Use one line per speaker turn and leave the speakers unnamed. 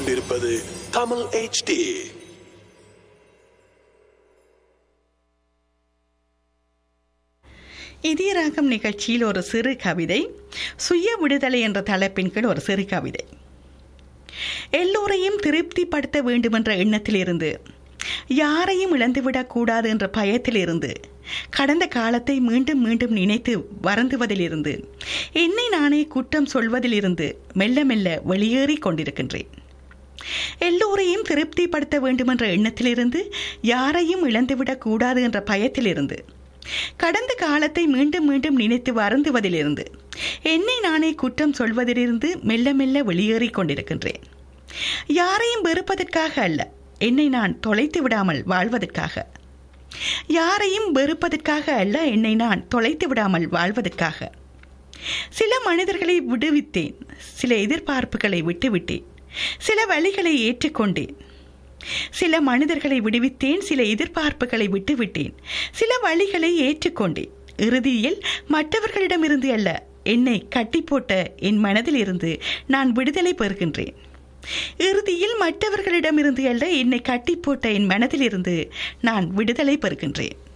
கொண்டிருப்பது தமிழ் HD
இதயராகம் நிகழ்ச்சியில் ஒரு சிறு கவிதை சுய விடுதலை என்ற தலைப்பின் கீழ் ஒரு சிறு கவிதை எல்லோரையும் திருப்திப்படுத்த வேண்டுமென்ற எண்ணத்திலிருந்து யாரையும் இழந்துவிடக் கூடாது என்ற பயத்திலிருந்து கடந்த காலத்தை மீண்டும் மீண்டும் நினைத்து வருந்துவதிலிருந்து என்னை நானே குற்றம் சொல்வதிலிருந்து மெல்ல மெல்ல வெளியேறிக் கொண்டிருக்கின்றேன் எல்லோரையும் திருப்திப்படுத்த வேண்டுமென்ற எண்ணத்திலிருந்து யாரையும் இழந்துவிடக் கூடாது என்ற பயத்திலிருந்து கடந்த காலத்தை மீண்டும் மீண்டும் நினைத்து வருந்துவதிலிருந்து என்னை நானே குற்றம் சொல்வதிலிருந்து மெல்ல மெல்ல வெளியேறிக் கொண்டிருக்கின்றேன் யாரையும் வெறுப்பதற்காக அல்ல என்னை நான் தொலைத்து விடாமல் வாழ்வதற்காக யாரையும் வெறுப்பதற்காக அல்ல என்னை நான் தொலைத்து விடாமல் வாழ்வதற்காக சில மனிதர்களை விடுவித்தேன் சில எதிர்பார்ப்புகளை விட்டுவிட்டேன் சில வழிகளை ஏற்றுக்கொண்டேன் சில மனிதர்களை விடுவித்தேன் சில எதிர்பார்ப்புகளை விட்டுவிட்டேன் சில வழிகளை ஏற்றுக்கொண்டேன் இறுதியில் மற்றவர்களிடமிருந்து அல்ல என்னை கட்டி போட்ட என் மனதில் இருந்து நான் விடுதலை பெறுகின்றேன் இறுதியில் மற்றவர்களிடமிருந்து அல்ல என்னை கட்டி போட்ட என் மனதிலிருந்து நான் விடுதலை பெறுகின்றேன்